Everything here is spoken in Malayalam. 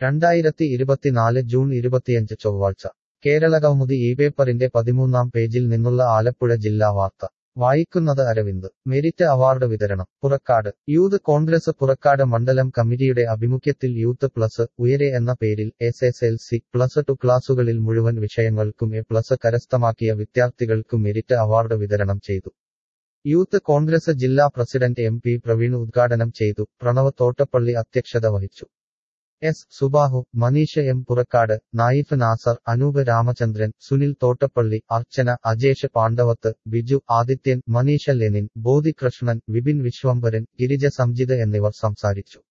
രണ്ടായിരത്തി ഇരുപത്തിനാല് ജൂൺ ഇരുപത്തിയഞ്ച് ചൊവ്വാഴ്ച കേരള കൗമുദി ഈ പേപ്പറിന്റെ പതിമൂന്നാം പേജിൽ നിന്നുള്ള ആലപ്പുഴ ജില്ലാ വാർത്ത വായിക്കുന്നത് അരവിന്ദ് മെരിറ്റ് അവാർഡ് വിതരണം പുറക്കാട് യൂത്ത് കോൺഗ്രസ് പുറക്കാട് മണ്ഡലം കമ്മിറ്റിയുടെ ആഭിമുഖ്യത്തിൽ യൂത്ത് പ്ലസ് ഉയരെ എന്ന പേരിൽ S S L C plus two ക്ലാസുകളിൽ മുഴുവൻ വിഷയങ്ങൾക്കും എ പ്ലസ് കരസ്ഥമാക്കിയ വിദ്യാർത്ഥികൾക്കു മെരിറ്റ് അവാർഡ് വിതരണം ചെയ്തു യൂത്ത് കോൺഗ്രസ് ജില്ലാ പ്രസിഡന്റ് എം പി പ്രവീൺ ഉദ്ഘാടനം ചെയ്തു പ്രണവ് തോട്ടപ്പള്ളി അധ്യക്ഷത വഹിച്ചു S Subahu Maneesha M Purakkad Naif Nasar Anoop Ramachandran Sunil Thottappally Archana Ajesh Pandavath Biju Adithyan Maneesha Lenin Bodhi Krishnan Vipin Viswambharan Girija Samjith എന്നിവർ സംസാരിച്ചു